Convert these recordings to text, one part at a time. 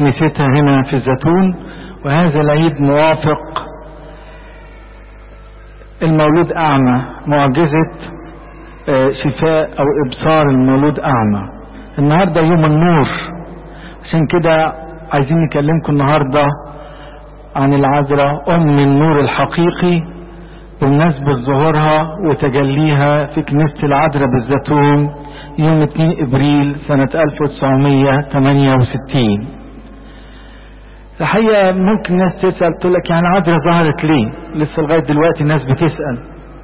كنيستها هنا في الزيتون وهذا العيد موافق المولود أعمى معجزة شفاء أو إبصار المولود أعمى النهاردة يوم النور عشان كده عايزين نكلمكم النهاردة عن العذراء أم النور الحقيقي بمناسبة ظهورها وتجليها في كنيسة العذراء بالزيتون يوم 2 ابريل سنة 1968 الحقيقة ممكن ناس تسأل تقول لك يعني عذراء ظهرت ليه لسه لغاية دلوقتي الناس بتسأل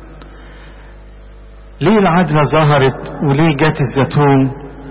ليه العذراء ظهرت وليه جت الزيتون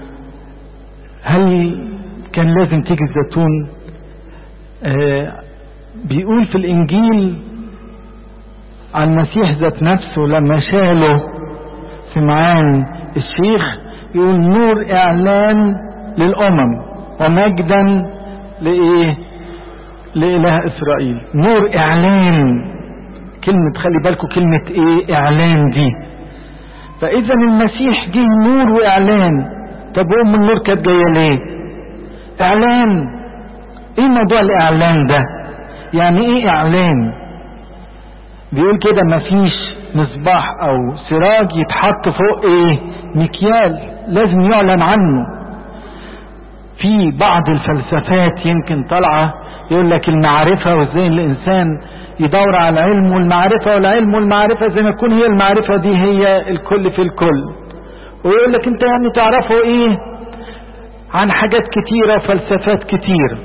هل كان لازم تيجي الزيتون آه بيقول في الانجيل عن المسيح ذات نفسه لما شاله سمعان الشيخ يقول نور اعلان للامم ومجدا لايه لاله اسرائيل نور اعلان كلمة خلي بالكم كلمة ايه اعلان دي فاذا المسيح جه نور واعلان طب ام النور كانت جاية ليه اعلان ايه موضوع الاعلان ده يعني ايه اعلان بيقول كده مفيش مصباح او سراج يتحط فوق ايه مكيال لازم يعلن عنه في بعض الفلسفات يمكن طالعة يقول لك المعرفة وازاي الانسان يدور على العلم والمعرفة والعلم والمعرفة زي ما تكون هي المعرفة دي هي الكل في الكل ويقول لك انت يعني تعرفوا ايه عن حاجات كتيرة وفلسفات كتير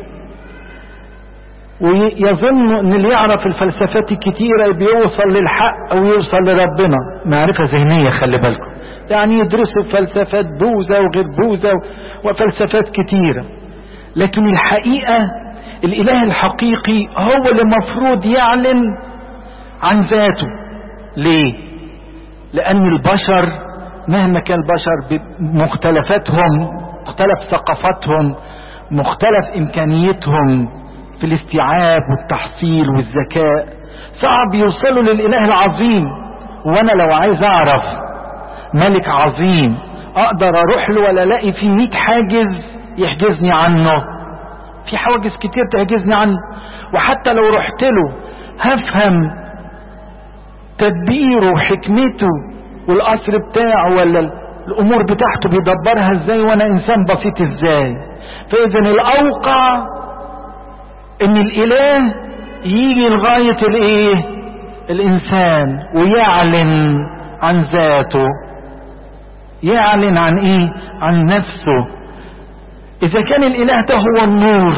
ويظن ان اللي يعرف الفلسفات الكتيرة بيوصل للحق او يوصل لربنا معرفة ذهنية خلي بالكم يعني يدرسوا فلسفات بوذا وغير بوذا وفلسفات كتيرة لكن الحقيقة الاله الحقيقي هو اللي مفروض يعلن عن ذاته ليه لان البشر مهما كان البشر بمختلفاتهم مختلف ثقافاتهم مختلف امكانيتهم في الاستيعاب والتحصيل والذكاء صعب يوصلوا للاله العظيم وانا لو عايز اعرف ملك عظيم اقدر اروح له ولا الاقي في 100 حاجز يحجزني عنه في حواجز كتير تحجزني عنه وحتى لو رحت له هفهم تدبيره وحكمته والقصر بتاعه ولا الامور بتاعته بيدبرها ازاي وانا انسان بسيط ازاي فاذا الاوقع ان الاله يجي لغاية الايه الانسان ويعلن عن ذاته يعلن عن ايه عن نفسه اذا كان الاله ده هو النور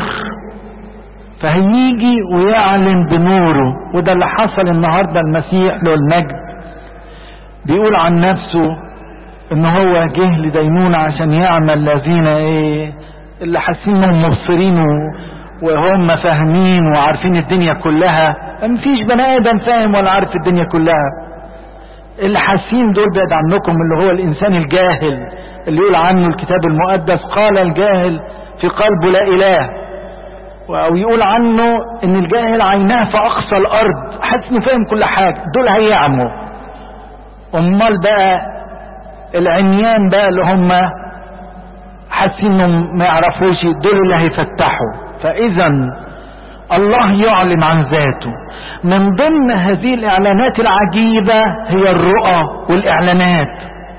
فهيجي ويعلن بنوره وده اللي حصل النهاردة المسيح له المجد بيقول عن نفسه ان هو جه لدينونة عشان يعمل الذين ايه اللي حاسين انهم مبصرين وهم فاهمين وعارفين الدنيا كلها مفيش بني ادم فاهم ولا عارف الدنيا كلها اللي حاسين دول بعد عنكم اللي هو الانسان الجاهل اللي يقول عنه الكتاب المقدس قال الجاهل في قلبه لا اله او يقول عنه ان الجاهل عيناه في اقصى الارض حاسس انه فاهم كل حاجه دول هيعموا امال بقى العميان بقى اللي هم حاسين انهم ما يعرفوش دول اللي هيفتحوا فاذا الله يعلن عن ذاته من ضمن هذه الاعلانات العجيبة هي الرؤى والاعلانات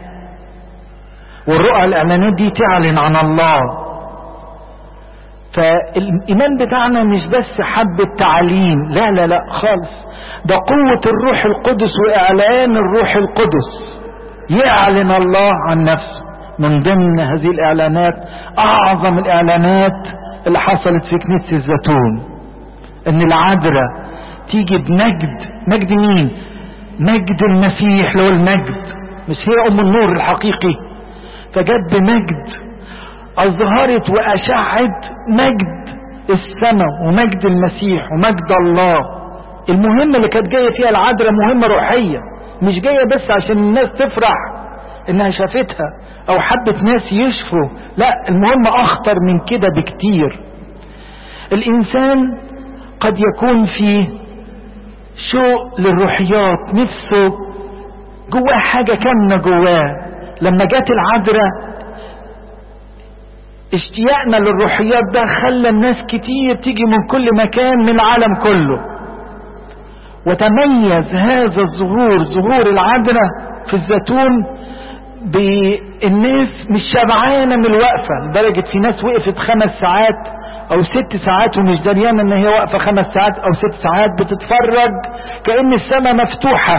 والرؤى الاعلانات دي تعلن عن الله فالايمان بتاعنا مش بس حبة تعليم لا لا لا خالص ده قوة الروح القدس واعلان الروح القدس يعلن الله عن نفسه من ضمن هذه الاعلانات اعظم الاعلانات اللي حصلت في كنيسة الزيتون ان العذراء تيجي بمجد مجد مين مجد المسيح اللي هو المجد مش هي ام النور الحقيقي فجت بمجد اظهرت واشعت مجد السماء ومجد المسيح ومجد الله المهمة اللي كانت جاية فيها العذراء مهمة روحية مش جاية بس عشان الناس تفرح انها شافتها او حبة ناس يشفوا لا المهم اخطر من كده بكتير الانسان قد يكون فيه شوق للروحيات نفسه جواه حاجة كامنة جواه لما جت العذراء اشتياقنا للروحيات ده خلى الناس كتير تيجي من كل مكان من العالم كله وتميز هذا الظهور ظهور العذراء في الزيتون بالناس مش شبعانة من الوقفة لدرجة في ناس وقفت خمس ساعات او ست ساعات ومش دريانة ان هي واقفة خمس ساعات او ست ساعات بتتفرج كأن السماء مفتوحة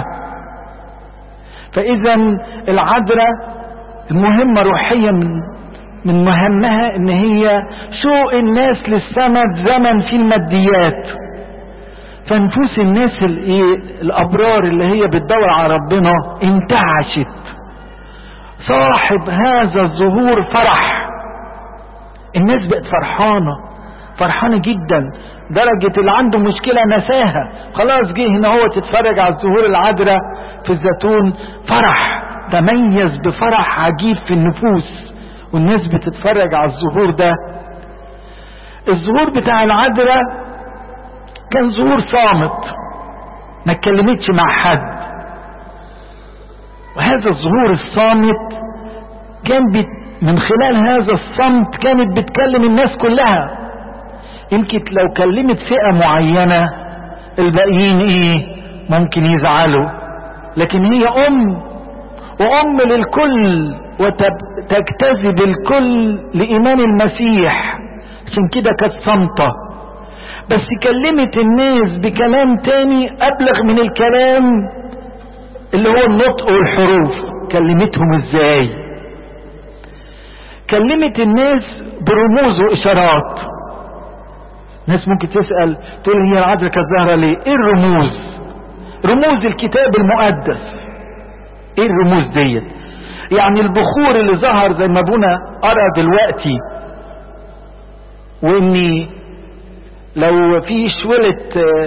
فاذا العذراء المهمة روحيا من من مهمها ان هي شوق الناس للسماء زمن في الماديات فنفوس الناس الايه الابرار اللي هي بتدور على ربنا انتعشت صاحب هذا الظهور فرح الناس بقت فرحانه فرحانه جدا درجة اللي عنده مشكلة نساها خلاص جه هنا هو تتفرج على الزهور العذراء في الزيتون فرح تميز بفرح عجيب في النفوس والناس بتتفرج على الظهور ده الظهور بتاع العذراء كان ظهور صامت ما اتكلمتش مع حد وهذا الظهور الصامت كان بت من خلال هذا الصمت كانت بتكلم الناس كلها يمكن لو كلمت فئة معينة الباقيين ايه ممكن يزعلوا لكن هي ام وام للكل وتجتذب الكل لإيمان المسيح عشان كده كانت صامتة بس كلمت الناس بكلام تاني أبلغ من الكلام اللي هو النطق والحروف كلمتهم ازاي كلمت الناس برموز وإشارات ناس ممكن تسأل تقول هي العذراء كانت ظاهرة ليه ايه الرموز رموز الكتاب المقدس ايه الرموز ديت يعني البخور اللي ظهر زي ما ابونا قرا دلوقتي واني لو في شولة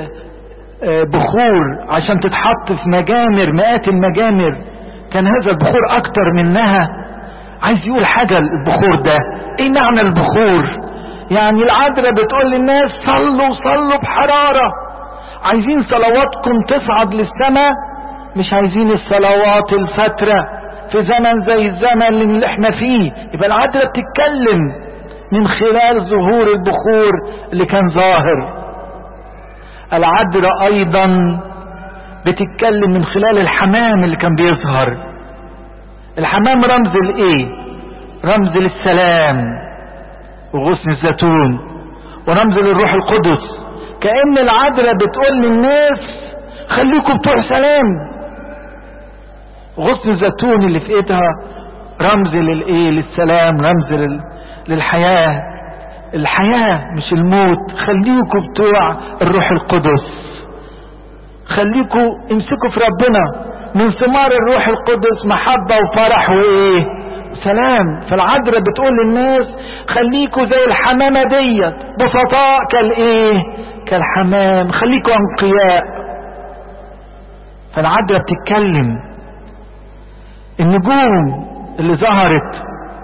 بخور عشان تتحط في مجامر مئات المجامر كان هذا البخور اكتر منها عايز يقول حاجة البخور ده ايه معنى البخور يعني العذراء بتقول للناس صلوا صلوا بحرارة عايزين صلواتكم تصعد للسماء مش عايزين الصلوات الفترة في زمن زي الزمن اللي احنا فيه يبقى العذراء بتتكلم من خلال ظهور البخور اللي كان ظاهر العذراء ايضا بتتكلم من خلال الحمام اللي كان بيظهر الحمام رمز الايه رمز للسلام وغصن الزيتون ورمز للروح القدس كأن العذراء بتقول للناس خليكم بتوع سلام غصن الزيتون اللي في ايدها رمز للايه للسلام رمز لل... للحياة الحياة مش الموت خليكم بتوع الروح القدس خليكم امسكوا في ربنا من ثمار الروح القدس محبة وفرح وايه سلام فالعذراء بتقول للناس خليكوا زي الحمامة ديت بسطاء كالايه كالحمام خليكوا انقياء فالعذراء بتتكلم النجوم اللي ظهرت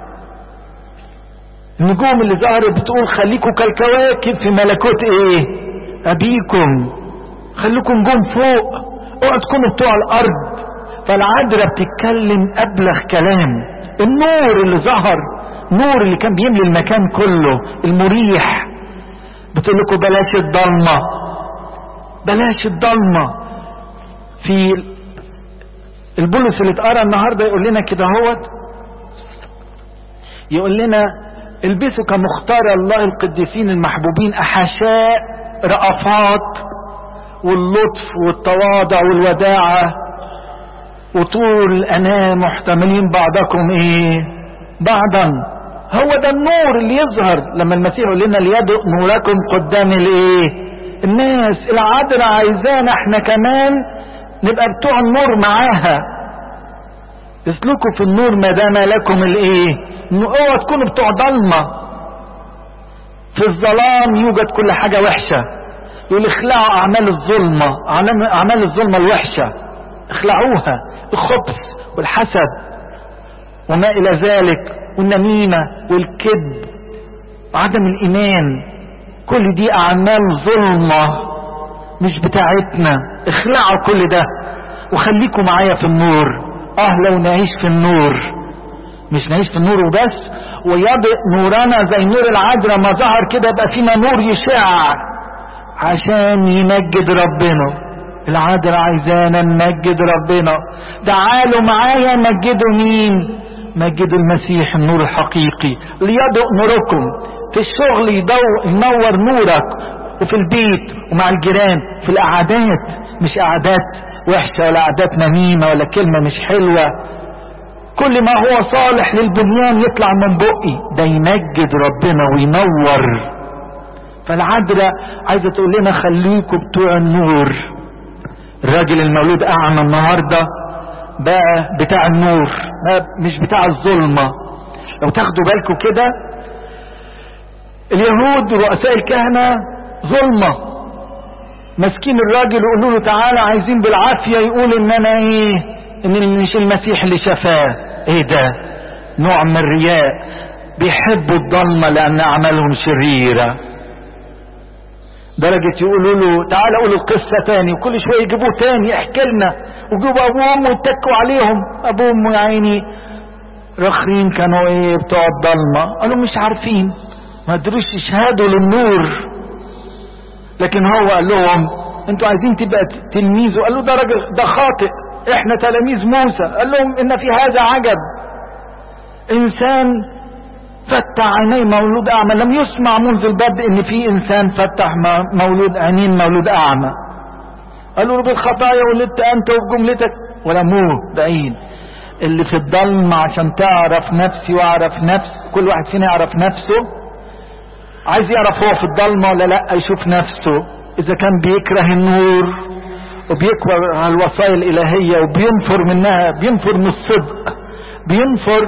النجوم اللي ظهرت بتقول خليكوا كالكواكب في ملكوت ايه ابيكم خليكم نجوم فوق اوعوا تكونوا بتوع الارض فالعذراء بتتكلم ابلغ كلام النور اللي ظهر نور اللي كان بيملي المكان كله المريح بتقول لكم بلاش الضلمه بلاش الضلمه في البولس اللي اتقرا النهارده يقول لنا كده هوت يقول لنا البسوا كمختار الله القديسين المحبوبين احشاء رأفات واللطف والتواضع والوداعة وطول الأنام محتملين بعضكم ايه بعضا هو ده النور اللي يظهر لما المسيح يقول لنا ليدق نوركم قدام الايه الناس العذراء عايزانا احنا كمان نبقى بتوع النور معاها اسلكوا في النور ما دام لكم الايه اوعوا تكونوا بتوع ضلمه في الظلام يوجد كل حاجه وحشه يقول اخلعوا اعمال الظلمه اعمال الظلمه الوحشه اخلعوها الخبث والحسد وما الى ذلك والنميمه والكذب وعدم الايمان كل دي اعمال ظلمه مش بتاعتنا اخلعوا كل ده وخليكم معايا في النور اه لو نعيش في النور مش نعيش في النور وبس ويضئ نورنا زي نور العذراء ما ظهر كده يبقى فينا نور يشع عشان يمجد ربنا العذراء عايزانا نمجد ربنا تعالوا معايا مجدوا مين مجدوا المسيح النور الحقيقي ليضئ نوركم في الشغل يضو ينور نورك وفي البيت ومع الجيران في القعدات مش قعدات وحشة ولا قعدات نميمة ولا كلمة مش حلوة كل ما هو صالح للبنيان يطلع من بقي ده يمجد ربنا وينور فالعذراء عايزة تقول لنا خليكم بتوع النور الراجل المولود اعمى النهاردة بقى بتاع النور مش بتاع الظلمة لو تاخدوا بالكم كده اليهود ورؤساء الكهنة ظلمة ماسكين الراجل ويقولوا له تعالى عايزين بالعافية يقول ان انا ايه ان مش المسيح اللي شفاه ايه ده نوع من الرياء بيحبوا الضلمة لان اعمالهم شريرة درجة يقولوا له تعالى قول القصة تاني وكل شوية يجيبوه تاني احكي لنا ويجيبوا ابوه وامه يتكوا عليهم ابوه وامه يا عيني رخرين كانوا ايه بتوع الضلمة قالوا مش عارفين ما قدروش يشهدوا للنور لكن هو قال لهم انتوا عايزين تبقى تلميذه قال له ده راجل ده خاطئ احنا تلاميذ موسى قال لهم ان في هذا عجب انسان فتح عينيه مولود اعمى لم يسمع منذ البدء ان في انسان فتح مولود عينين مولود اعمى قالوا له بالخطايا ولدت انت وبجملتك ولا موت بعيد اللي في الضلمة عشان تعرف نفسي واعرف نفس كل واحد فينا يعرف نفسه عايز يعرف هو في الضلمة ولا لا يشوف نفسه اذا كان بيكره النور وبيكره الوصايا الالهية وبينفر منها بينفر من الصدق بينفر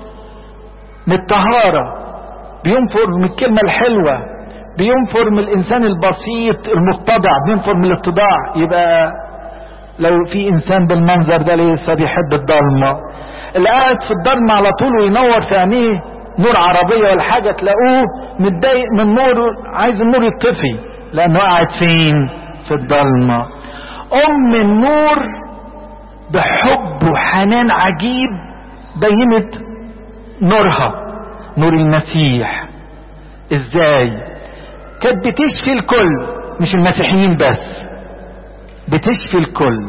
من الطهارة بينفر من الكلمة الحلوة بينفر من الانسان البسيط المتضع بينفر من الاتضاع يبقى لو في انسان بالمنظر ده لسه بيحب الضلمة اللي قاعد في الضلمة على طول وينور في عينيه نور عربية ولا حاجة تلاقوه متضايق من النور عايز النور يطفي لانه قاعد فين في الضلمة ام النور بحب وحنان عجيب بينت نورها نور المسيح ازاي كانت بتشفي الكل مش المسيحيين بس بتشفي الكل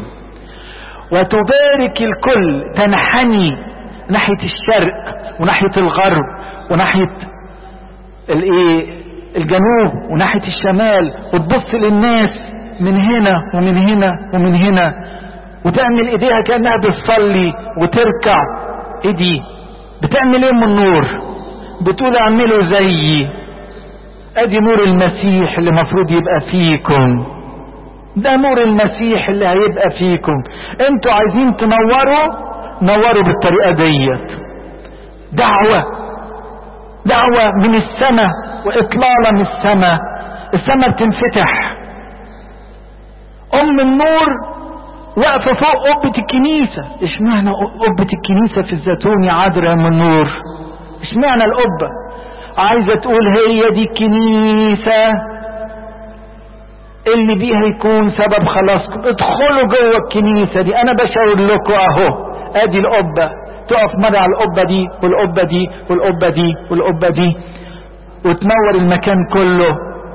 وتبارك الكل تنحني ناحية الشرق وناحية الغرب وناحية الايه الجنوب وناحية الشمال وتبص للناس من هنا ومن هنا ومن هنا وتعمل ايديها كأنها بتصلي وتركع ايه دي بتعمل ايه من النور بتقول اعملوا زيي ادي نور المسيح اللي مفروض يبقى فيكم ده نور المسيح اللي هيبقى فيكم انتوا عايزين تنوروا نوروا بالطريقة ديت دعوة دعوة من السماء واطلالة من السماء السماء بتنفتح ام النور واقفة فوق قبة الكنيسة اشمعنى قبة الكنيسة في الزيتون يا عذراء من النور اشمعنى القبة عايزة تقول هي دي الكنيسة اللي بيها يكون سبب خلاصكم ادخلوا جوه الكنيسة دي انا بشاور لكم اهو ادي القبة تقف مرة على القبة دي والقبة دي والقبة دي والقبة دي وتنور المكان كله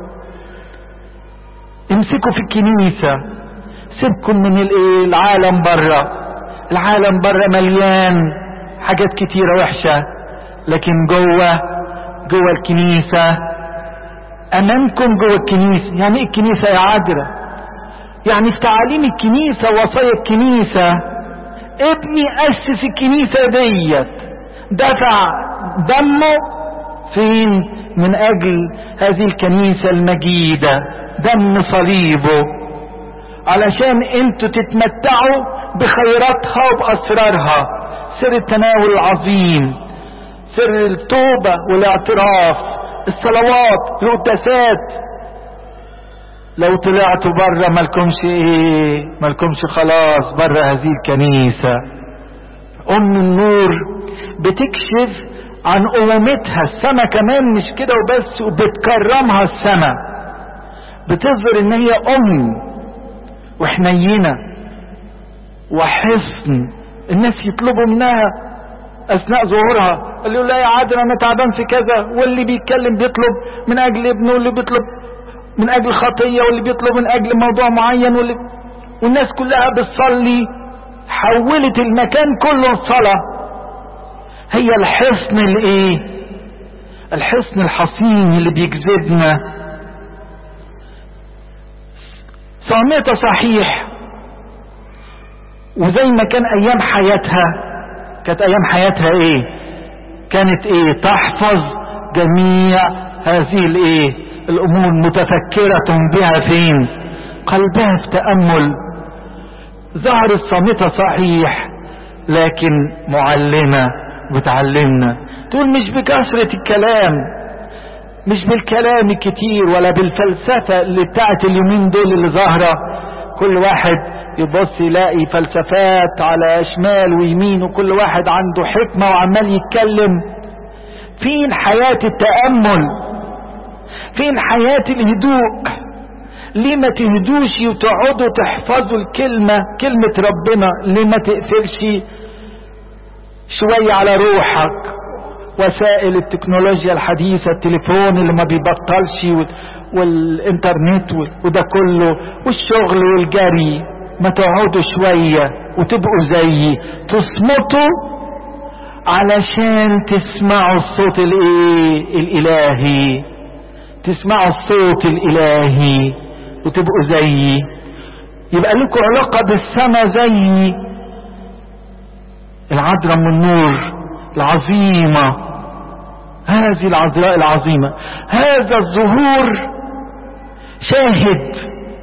امسكوا في الكنيسة سيبكم من الايه العالم بره العالم بره مليان حاجات كتيرة وحشة لكن جوه جوه الكنيسة امامكم جوه الكنيسة يعني ايه الكنيسة يا عذرة يعني في تعاليم الكنيسة وصايا الكنيسة ابني اسس الكنيسة ديت دفع دمه فين من اجل هذه الكنيسة المجيدة دم صليبه علشان انتوا تتمتعوا بخيراتها وباسرارها سر التناول العظيم سر التوبة والاعتراف الصلوات القداسات لو طلعتوا بره مالكمش ايه مالكمش خلاص بره هذه الكنيسة ام النور بتكشف عن امومتها السما كمان مش كده وبس وبتكرمها السما بتظهر ان هي ام وحنينة وحصن الناس يطلبوا منها اثناء ظهورها اللي يقول لا يا عادل انا تعبان في كذا واللي بيتكلم بيطلب من اجل ابنه واللي بيطلب من اجل خطية واللي بيطلب من اجل موضوع معين واللي والناس كلها بتصلي حولت المكان كله الصلاة هي الحصن الايه الحصن الحصين اللي بيجذبنا صامتة صحيح وزي ما كان ايام حياتها كانت ايام حياتها ايه كانت ايه تحفظ جميع هذه الايه الامور متفكرة بها فين قلبها في تأمل ظهرت صامتة صحيح لكن معلمة بتعلمنا تقول مش بكثرة الكلام مش بالكلام الكتير ولا بالفلسفة اللي بتاعت اليومين دول اللي ظاهرة كل واحد يبص يلاقي فلسفات على شمال ويمين وكل واحد عنده حكمة وعمال يتكلم فين حياة التأمل فين حياة الهدوء ليه ما تهدوش وتقعدوا تحفظوا الكلمة كلمة ربنا ليه ما تقفلش شوية على روحك وسائل التكنولوجيا الحديثة التليفون اللي ما بيبطلش والانترنت وده كله والشغل والجري ما تقعدوا شوية وتبقوا زيي تصمتوا علشان تسمعوا الصوت الايه الالهي تسمعوا الصوت الالهي وتبقوا زيي يبقى لكم علاقة بالسماء زيي العذراء من النور العظيمة هذه العذراء العظيمة هذا الظهور شاهد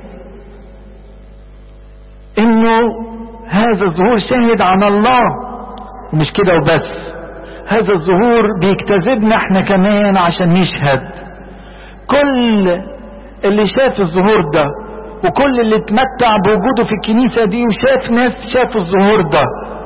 انه هذا الظهور شاهد عن الله ومش كده وبس هذا الظهور بيجتذبنا احنا كمان عشان نشهد كل اللي شاف الظهور ده وكل اللي اتمتع بوجوده في الكنيسة دي وشاف ناس شافوا الظهور ده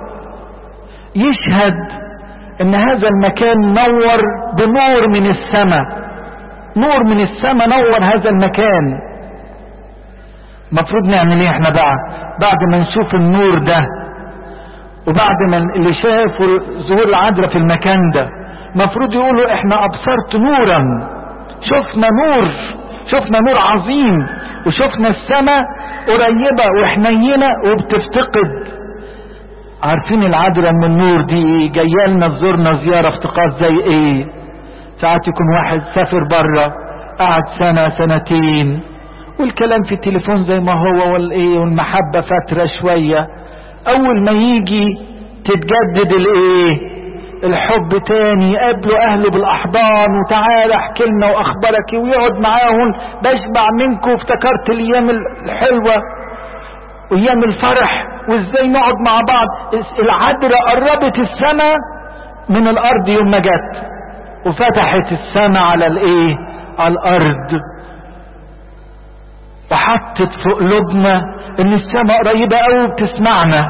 يشهد ان هذا المكان نور بنور من السماء نور من السماء نور هذا المكان المفروض نعمل ايه احنا بقى بعد ما نشوف النور ده وبعد ما اللي شافوا ظهور العذراء في المكان ده المفروض يقولوا احنا ابصرت نورا شفنا نور شفنا نور عظيم وشفنا السماء قريبة وحنينة وبتفتقد عارفين العذراء من النور دي جايه لنا تزورنا زياره افتقاد زي ايه ساعات يكون واحد سافر بره قعد سنه سنتين والكلام في التليفون زي ما هو والايه والمحبه فتره شويه اول ما يجي تتجدد الايه الحب تاني يقابلوا اهله بالاحضان وتعالى احكي لنا واخبارك ويقعد معاهم بشبع منكم افتكرت الايام الحلوه وايام الفرح وازاي نقعد مع بعض العذراء قربت السماء من الارض يوم ما جت وفتحت السماء على الايه على الارض وحطت في قلوبنا ان السماء قريبة قوي بتسمعنا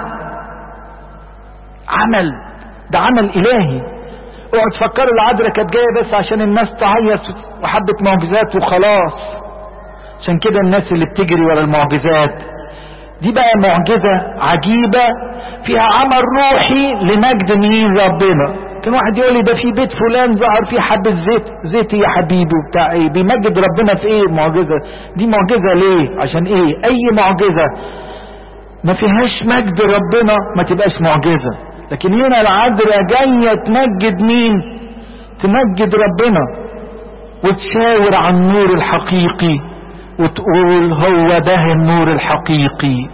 عمل ده عمل الهي اوعوا تفكروا العذراء كانت جايه بس عشان الناس تعيط وحبت معجزات وخلاص عشان كده الناس اللي بتجري ورا المعجزات دي بقى معجزة عجيبة فيها عمل روحي لمجد مين ربنا كان واحد يقول لي ده في بيت فلان ظهر فيه حبة زيت زيت يا حبيبي وبتاع ايه بيمجد ربنا في ايه معجزة دي معجزة ليه عشان ايه اي معجزة ما فيهاش مجد ربنا ما تبقاش معجزة لكن هنا العذراء جاية تمجد مين تمجد ربنا وتشاور عن النور الحقيقي وتقول هو ده النور الحقيقي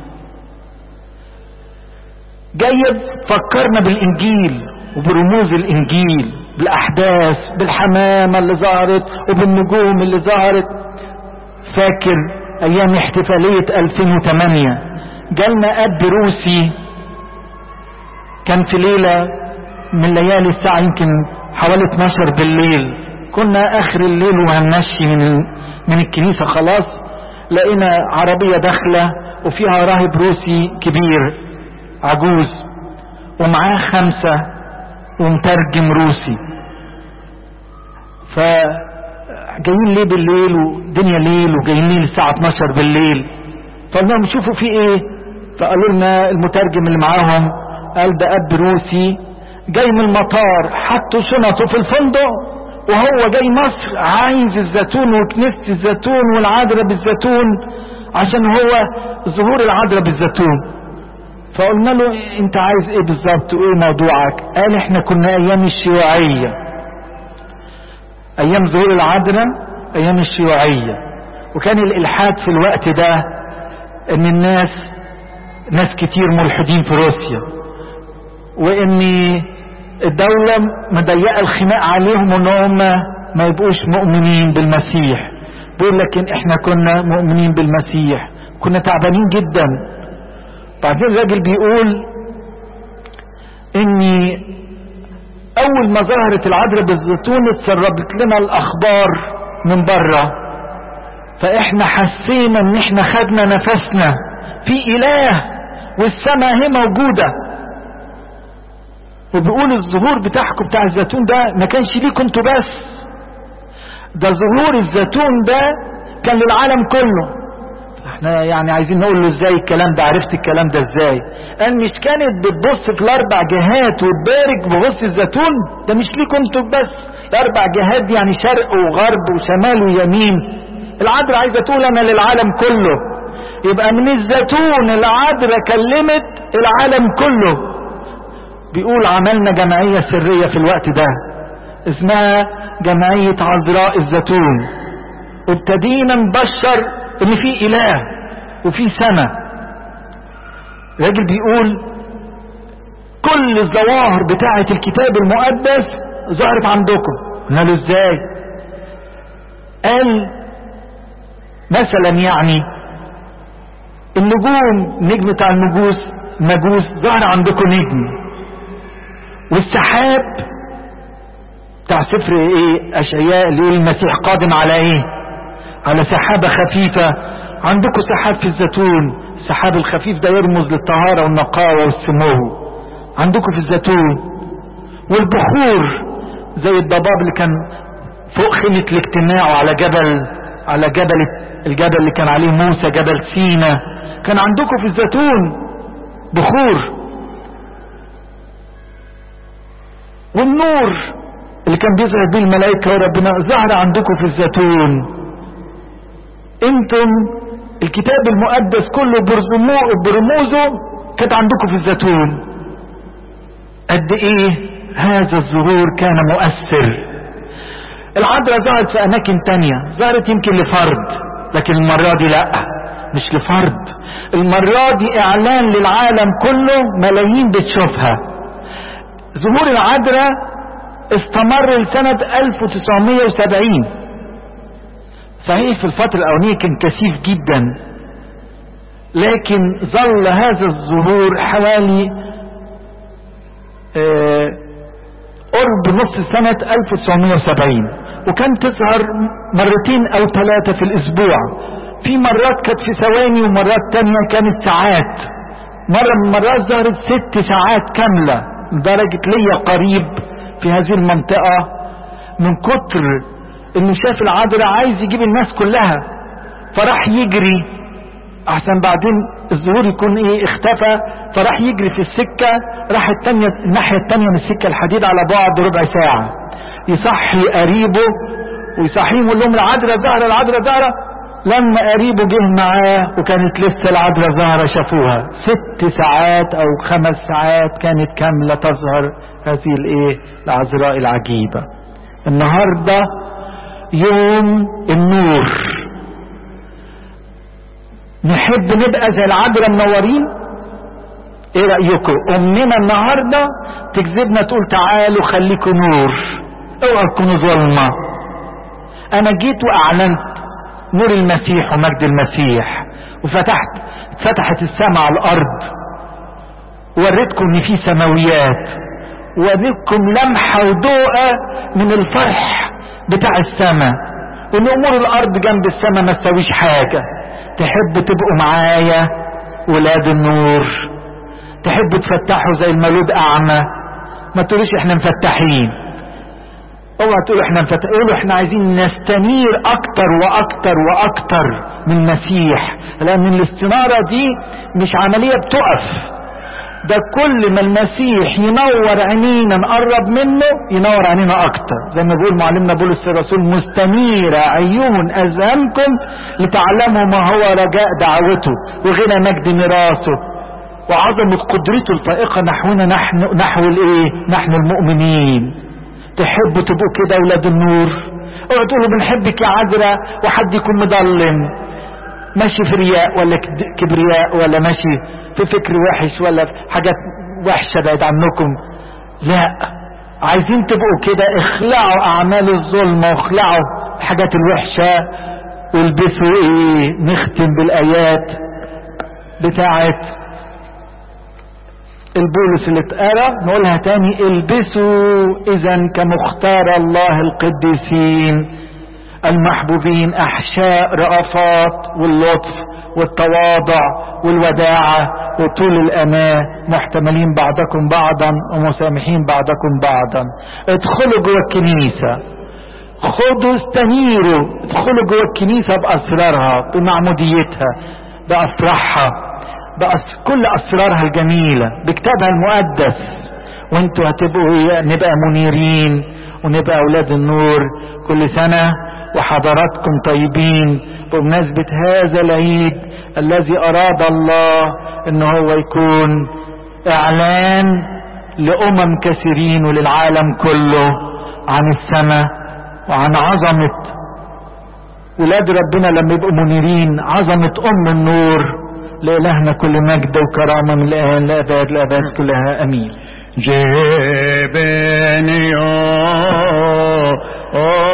جاي فكرنا بالانجيل وبرموز الانجيل بالاحداث بالحمامه اللي ظهرت وبالنجوم اللي ظهرت فاكر ايام احتفاليه 2008 جالنا اب روسي كان في ليله من ليالي الساعه يمكن حوالي 12 بالليل كنا اخر الليل وهنمشي من من الكنيسة خلاص لقينا عربية داخلة وفيها راهب روسي كبير عجوز ومعاه خمسة ومترجم روسي فجايين ليه بالليل والدنيا ليل وجايين ليه الساعة 12 بالليل فقلنا لهم شوفوا في ايه فقالوا لنا المترجم اللي معاهم قال ده اب روسي جاي من المطار حطوا شنطه في الفندق وهو جاي مصر عايز الزيتون وكنيسة الزيتون والعذراء بالزيتون عشان هو ظهور العذراء بالزيتون فقلنا له انت عايز ايه بالظبط وايه موضوعك قال احنا كنا ايام الشيوعية ايام ظهور العذراء ايام الشيوعية وكان الالحاد في الوقت ده ان الناس ناس كتير ملحدين في روسيا وان الدولة مضيقة الخناق عليهم ان هم ما يبقوش مؤمنين بالمسيح بيقول لكن احنا كنا مؤمنين بالمسيح كنا تعبانين جدا بعدين الراجل بيقول اني اول ما ظهرت العذراء بالزيتون اتسربت لنا الاخبار من بره فاحنا حسينا ان احنا خدنا نفسنا في اله والسماء هي موجودة وبيقول الظهور بتاعكم بتاع الزيتون ده ما كانش ليكم انتوا بس ده ظهور الزيتون ده كان للعالم كله احنا يعني عايزين نقول له ازاي الكلام ده عرفت الكلام ده ازاي قال مش كانت بتبص في الاربع جهات وتبارك بغص الزيتون ده مش ليكم انتوا بس الاربع جهات دي يعني شرق وغرب وشمال ويمين العذراء عايزه تقول انا للعالم كله يبقى من الزيتون العذراء كلمت العالم كله بيقول عملنا جمعيه سريه في الوقت ده اسمها جمعيه عذراء الزيتون وابتدينا نبشر ان في اله وفي سماء راجل بيقول كل الظواهر بتاعه الكتاب المقدس ظهرت عندكم قلنا له ازاي قال مثلا يعني النجوم نجم بتاع المجوس مجوس ظهر عندكم نجم والسحاب بتاع سفر ايه اشعياء اللي يقول المسيح قادم على ايه على سحابة خفيفة عندكم سحاب في الزيتون السحاب الخفيف ده يرمز للطهارة والنقاوة والسمو عندكم في الزيتون والبخور زي الضباب اللي كان فوق خيمة الاجتماع على جبل على جبل الجبل اللي كان عليه موسى جبل سينا كان عندكم في الزيتون بخور والنور اللي كان بيظهر بيه الملائكة وربنا ظهر عندكم في الزيتون انتم الكتاب المقدس كله برموزه كانت عندكم في الزيتون قد ايه هذا الظهور كان مؤثر العذراء ظهرت في اماكن تانية ظهرت يمكن لفرد لكن المرة دي لا مش لفرد المرة دي اعلان للعالم كله ملايين بتشوفها ظهور العذراء استمر لسنة 1970 صحيح في الفترة الأولانية كان كثيف جدا لكن ظل هذا الظهور حوالي قرب نص سنة 1970 وكان تظهر مرتين أو ثلاثة في الأسبوع في مرات كانت في ثواني ومرات تانية كانت ساعات مرة من المرات ظهرت ست ساعات كاملة لدرجة ليا قريب في هذه المنطقة من كتر انه شاف العذراء عايز يجيب الناس كلها فراح يجري احسن بعدين الظهور يكون ايه اختفى فراح يجري في السكة راح التانية الناحية التانية من السكة الحديد على بعد ربع ساعة يصحي قريبه ويصحيهم يقول لهم العذراء ظاهرة العذراء ظاهرة لما قريبه جه معاه وكانت لسه العذراء ظاهرة شافوها ست ساعات او خمس ساعات كانت كاملة تظهر هذه الايه العذراء العجيبة النهاردة يوم النور نحب نبقى زي العذراء منورين ايه رأيكم امنا النهاردة تجذبنا تقول تعالوا خليكم نور اوعى تكونوا ظلمة انا جيت واعلنت نور المسيح ومجد المسيح وفتحت فتحت السماء على الارض وريتكم ان في سماويات وريتكم لمحة وضوءة من الفرح بتاع السماء وان امور الارض جنب السماء ما تساويش حاجة تحب تبقوا معايا ولاد النور تحب تفتحوا زي المولود اعمى ما تقولوش احنا مفتحين اوعى تقولوا احنا مفتح قولوا احنا عايزين نستنير اكتر واكتر واكتر من المسيح لان الاستنارة دي مش عملية بتقف ده كل ما المسيح ينور عينينا نقرب منه ينور عينينا اكتر زي ما بيقول معلمنا بولس الرسول مستنيرة عيون اذهانكم لتعلموا ما هو رجاء دعوته وغنى مجد ميراثه وعظمة قدرته الفائقة نحونا نحن نحو الايه نحن المؤمنين تحبوا تبقوا كده اولاد النور اوعوا تقولوا بنحبك يا عذراء وحد يكون مضلم ماشي في رياء ولا كبرياء ولا ماشي في فكر وحش ولا في حاجات وحشة بعد عنكم لا عايزين تبقوا كده اخلعوا اعمال الظلم واخلعوا الحاجات الوحشة والبسوا ايه نختم بالايات بتاعت البولس اللي اتقرا نقولها تاني البسوا اذا كمختار الله القديسين المحبوبين احشاء رأفات واللطف والتواضع والوداعة وطول الأناة محتملين بعضكم بعضا ومسامحين بعضكم بعضا ادخلوا جوه الكنيسة خدوا استنيروا ادخلوا جوه الكنيسة بأسرارها بمعموديتها بأفراحها بأس كل أسرارها الجميلة بكتابها المقدس وانتوا هتبقوا نبقى منيرين ونبقى أولاد النور كل سنة وحضراتكم طيبين بمناسبة هذا العيد الذي أراد الله ان هو يكون اعلان لأمم كثيرين وللعالم كله عن السماء وعن عظمة ولاد ربنا لما يبقوا منيرين عظمة أم النور لإلهنا كل مجد وكرامة من الآن لأباد الأباد كلها أمين جبني